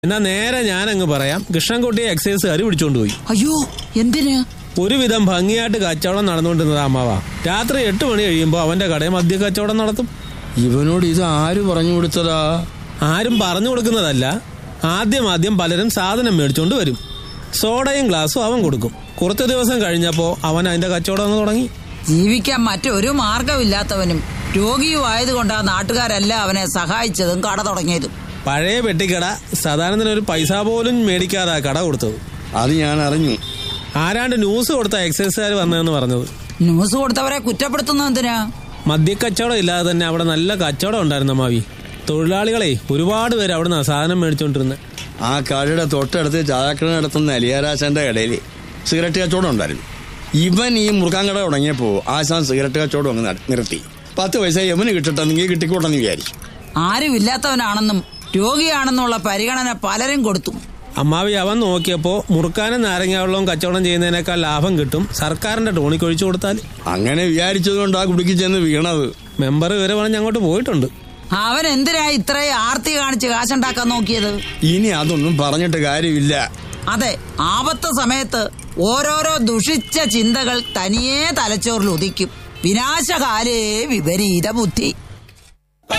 എന്നാ നേരെ ഞാൻ അങ്ങ് പറയാം കൃഷ്ണൻകുട്ടിയെ എക്സൈസുകാർ പിടിച്ചോണ്ട് പോയി അയ്യോ എന്തിന് ഒരുവിധം ഭംഗിയായിട്ട് കച്ചവടം നടന്നുകൊണ്ടിരുന്നത് അമ്മാവ രാത്രി എട്ട് മണി കഴിയുമ്പോൾ അവന്റെ കടയിൽ മദ്യ കച്ചവടം നടത്തും ഇവനോട് ഇത് ആര് പറഞ്ഞു കൊടുത്തതാ ആരും പറഞ്ഞു കൊടുക്കുന്നതല്ല ആദ്യം ആദ്യം പലരും സാധനം മേടിച്ചോണ്ട് വരും സോഡയും ഗ്ലാസും അവൻ കൊടുക്കും കുറച്ചു ദിവസം കഴിഞ്ഞപ്പോ അവൻ അതിന്റെ കച്ചവടം ഒന്ന് തുടങ്ങി ജീവിക്കാൻ മറ്റൊരു മാർഗമില്ലാത്തവനും രോഗിയുമായതുകൊണ്ടാ നാട്ടുകാരെല്ലാം അവനെ സഹായിച്ചതും കട തുടങ്ങിയതും പഴയ പെട്ടിക്കട സാധാരണത്തിന് ഒരു പൈസ പോലും മേടിക്കാതെ കട കൊടുത്തത് അത് ഞാൻ അറിഞ്ഞു ആരാണ്ട് ന്യൂസ് കൊടുത്ത എക്സൈസുകാർ വന്നതെന്ന് പറഞ്ഞത് ന്യൂസ് കൊടുത്തവരെ കുറ്റപ്പെടുത്തുന്ന എന്തിനാ മദ്യക്കച്ചവടം ഇല്ലാതെ തന്നെ അവിടെ നല്ല കച്ചവടം ഉണ്ടായിരുന്നു മാവി തൊഴിലാളികളെ ഒരുപാട് പേര് അവിടെ നിന്ന് സാധനം മേടിച്ചോണ്ടിരുന്നത് ആ കടയുടെ തൊട്ടടുത്ത് ചായക്കട നടത്തുന്ന അലിയാരാശന്റെ കടയിൽ സിഗരറ്റ് കച്ചവടം ഉണ്ടായിരുന്നു ഇവൻ ഈ മുറുക്കാൻ കട തുടങ്ങിയപ്പോ ആശാൻ സിഗരറ്റ് കച്ചവടം അങ്ങ് നട- നിർത്തി പത്ത് പൈസ യവന് കിട്ടട്ടെന്നെങ്കിൽ കിട്ടിക്കോട്ടെന്ന് വിചാരിച്ചു ആരും ഇല്ലാത്തവനാണെന്നും രോഗിയാണെന്നുള്ള പരിഗണന പലരും കൊടുത്തു അമ്മാവി അവൻ നോക്കിയപ്പോ മുറുക്കാനും നാരങ്ങ വെള്ളവും കച്ചവടം ചെയ്യുന്നതിനേക്കാൾ ലാഭം കിട്ടും സർക്കാരിന്റെ ടോണിക്ക് ഒഴിച്ചു കൊടുത്താൽ അങ്ങനെ വിചാരിച്ചതുകൊണ്ട് ആ കുടുക്കി ചെന്ന് വീണത് മെമ്പർ ഇവരെ പറഞ്ഞ് അങ്ങോട്ട് പോയിട്ടുണ്ട് അവൻ എന്തിനാ ഇത്രയും ആർത്തി കാണിച്ച് കാശുണ്ടാക്കാൻ നോക്കിയത് ഇനി അതൊന്നും പറഞ്ഞിട്ട് കാര്യമില്ല അതെ ആപത്ത സമയത്ത് ഓരോരോ ദുഷിച്ച ചിന്തകൾ തനിയേ തലച്ചോറിൽ ഉദിക്കും വിനാശകാലേ വിപരീത ബുദ്ധി